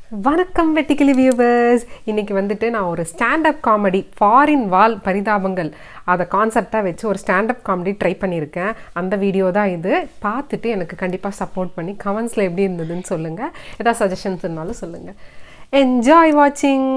வணக்கம் வெட்டிக்கிளி வியூவர்ஸ் இன்னைக்கு வந்துட்டு நான் ஒரு ஸ்டாண்டப் காமெடி ஃபாரின் வால் பரிதாபங்கள் அதை கான்செப்டாக வச்சு ஒரு ஸ்டாண்டப் காமெடி ட்ரை பண்ணியிருக்கேன் அந்த வீடியோ தான் இது பார்த்துட்டு எனக்கு கண்டிப்பாக சப்போர்ட் பண்ணி கமெண்ட்ஸில் எப்படி இருந்ததுன்னு சொல்லுங்கள் ஏதாவது சஜஷன்ஸ் இருந்தாலும் சொல்லுங்கள் என்ஜாய் வாட்சிங்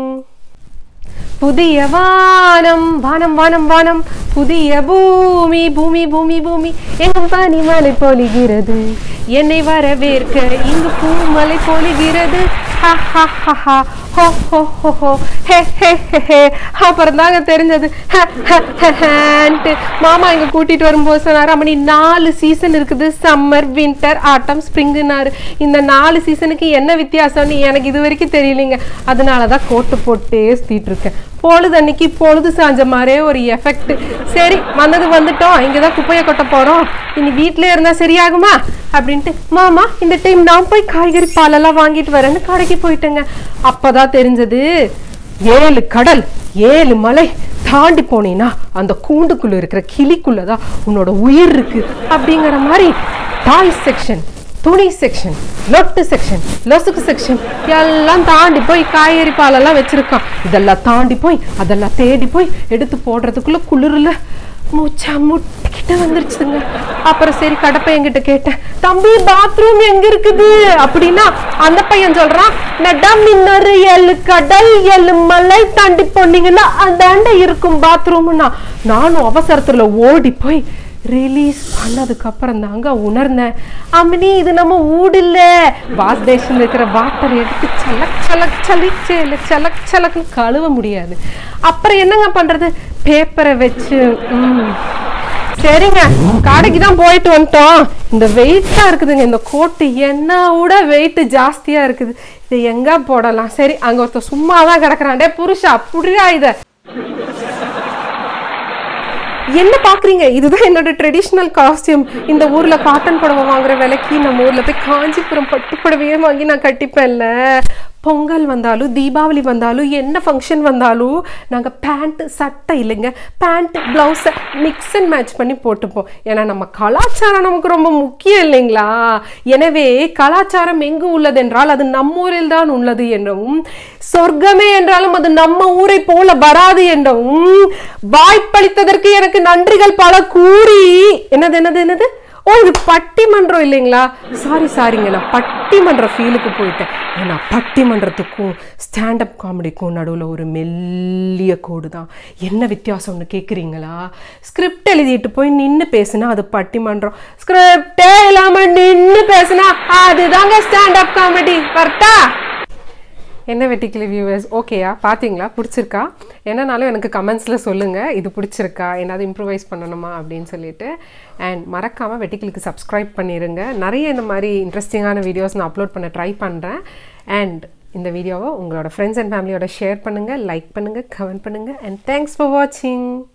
புதிய வானம் வானம் வானம் வானம் புதிய பூமி பூமி பூமி பூமி எங்கும் பனிமலை பொழிகிறது என்னை வரவேற்க இங்கு பூமலை பொழிகிறது ஹா, ஹா, ஹா, ஹா. ஹோ, ஹோ, ஹோ, ஹோ. ஹே, ஹே, ஹே, ஹே. அப்புறம் தாங்க தெரிஞ்சது ஹ, ஹ, ஹ, ஹன்ட்டு. மாமா இங்க கூட்டிட்டு வரும்போது சொன்னாரு அம்மனி நாலு சீசன் இருக்குது சம்மர் வின்டர் ஆட்டம் ஸ்ப்ரிங்குனாரு இந்த நாலு சீசனுக்கு என்ன வித்தியாசம்னு எனக்கு இது வரைக்கும் தெரியலைங்க அதனால தான் கோட்டு போட்டே சுத்திட்டு இருக்கேன் பொழுது அன்னைக்கு பொழுது சாஞ்ச மாதிரியே ஒரு எஃபெக்ட் சரி வந்தது வந்துட்டோம் இங்கே தான் குப்பையை கொட்ட போகிறோம் இனி வீட்டிலே இருந்தால் சரியாகுமா அப்படின்ட்டு மாமா இந்த டைம் நான் போய் காய்கறி பாலெல்லாம் வாங்கிட்டு வரேன்னு கடைக்கு போயிட்டேங்க அப்பதான் தெரிஞ்சது ஏழு கடல் ஏழு மலை தாண்டி போனீங்கன்னா அந்த கூண்டுக்குள்ள இருக்கிற கிளிக்குள்ள தான் உன்னோட உயிர் இருக்கு அப்படிங்கிற மாதிரி டாய் செக்ஷன் துணி செக்ஷன் லொட்டு செக்ஷன் லொசுக்கு செக்ஷன் எல்லாம் தாண்டி போய் காய்கறி பாலெல்லாம் வச்சிருக்கான் இதெல்லாம் தாண்டி போய் அதெல்லாம் தேடி போய் எடுத்து போடுறதுக்குள்ள குளிர்ல மூச்சா முட்டிக்கிட்ட வந்துருச்சுங்க அப்புறம் சரி கடப்பை என்கிட்ட கேட்டேன் தம்பி பாத்ரூம் எங்க இருக்குது அப்படின்னா அந்த பையன் சொல்றான் மேடம் இன்னொரு ஏழு கடல் ஏழு மலை தாண்டி போனீங்கன்னா அந்தாண்ட இருக்கும் பாத்ரூம்னா நானும் அவசரத்துல ஓடி போய் ரிலீஸ் பண்ணதுக்கு அப்புறம் தாங்க உணர்ந்தேன் அம்மனி இது நம்ம ஊடு இல்ல வாஷ் பேஷன் இருக்கிற வாட்டர் எடுத்து சலக் சலக் சலிச்சு இல்லை சலக் சலக்குன்னு கழுவ முடியாது அப்புறம் என்னங்க பண்றது பேப்பரை வச்சு ம். சரிங்க கடைக்கு தான் போயிட்டு வந்துட்டோம் இந்த வெயிட்டா இருக்குதுங்க இந்த கோட்டு என்ன விட வெயிட் ஜாஸ்தியா இருக்குது இது எங்க போடலாம் சரி அங்க ஒருத்தர் சும்மா தான் கிடக்குறான் டே புருஷா புரியா இத என்ன பாக்குறீங்க இதுதான் என்னோட ட்ரெடிஷ்னல் காஸ்டியூம் இந்த ஊர்ல காட்டன் புடவை வாங்குற விலைக்கு நம்ம ஊர்ல போய் காஞ்சிபுரம் பட்டு புடவையே வாங்கி நான் கட்டிப்பேன்ல பொங்கல் வந்தாலும் தீபாவளி வந்தாலும் என்ன ஃபங்க்ஷன் வந்தாலும் நாங்கள் பேண்ட் சட்டை இல்லைங்க பேண்ட் ப்ளவுஸை மிக்ஸ் அண்ட் மேட்ச் பண்ணி போட்டுப்போம் ஏன்னா நம்ம கலாச்சாரம் நமக்கு ரொம்ப முக்கியம் இல்லைங்களா எனவே கலாச்சாரம் எங்கு உள்ளது என்றால் அது நம்ம ஊரில் தான் உள்ளது என்றும் சொர்க்கமே என்றாலும் அது நம்ம ஊரை போல வராது என்றும் வாய்ப்பளித்ததற்கு எனக்கு நன்றிகள் பல கூறி என்னது என்னது என்னது ஓ இது பட்டிமன்றம் இல்லைங்களா சாரி சாரிங்க நான் பட்டிமன்ற ஃபீலுக்கு போயிட்டேன் ஏன்னா பட்டிமன்றத்துக்கும் ஸ்டாண்டப் காமெடிக்கும் நடுவில் ஒரு மெல்லிய கோடு தான் என்ன வித்தியாசம்னு கேட்குறீங்களா ஸ்கிரிப்ட் எழுதிட்டு போய் நின்று பேசுனா அது பட்டிமன்றம் ஸ்கிரிப்டே இல்லாமல் நின்று பேசுனா அதுதாங்க ஸ்டாண்டப் காமெடி கரெக்டா என்ன வெட்டிக்கிளி வியூவர்ஸ் ஓகேயா பார்த்தீங்களா பிடிச்சிருக்கா என்னனாலும் எனக்கு கமெண்ட்ஸில் சொல்லுங்கள் இது பிடிச்சிருக்கா ஏதாவது இம்ப்ரூவைஸ் பண்ணணுமா அப்படின்னு சொல்லிட்டு அண்ட் மறக்காமல் வெட்டிக்கிளிக்கு சப்ஸ்கிரைப் பண்ணிடுங்க நிறைய இந்த மாதிரி இன்ட்ரெஸ்டிங்கான வீடியோஸ் நான் அப்லோட் பண்ண ட்ரை பண்ணுறேன் அண்ட் இந்த வீடியோவை உங்களோட ஃப்ரெண்ட்ஸ் அண்ட் ஃபேமிலியோட ஷேர் பண்ணுங்கள் லைக் பண்ணுங்கள் கமெண்ட் பண்ணுங்கள் அண்ட் தேங்க்ஸ் ஃபார் வாட்சிங்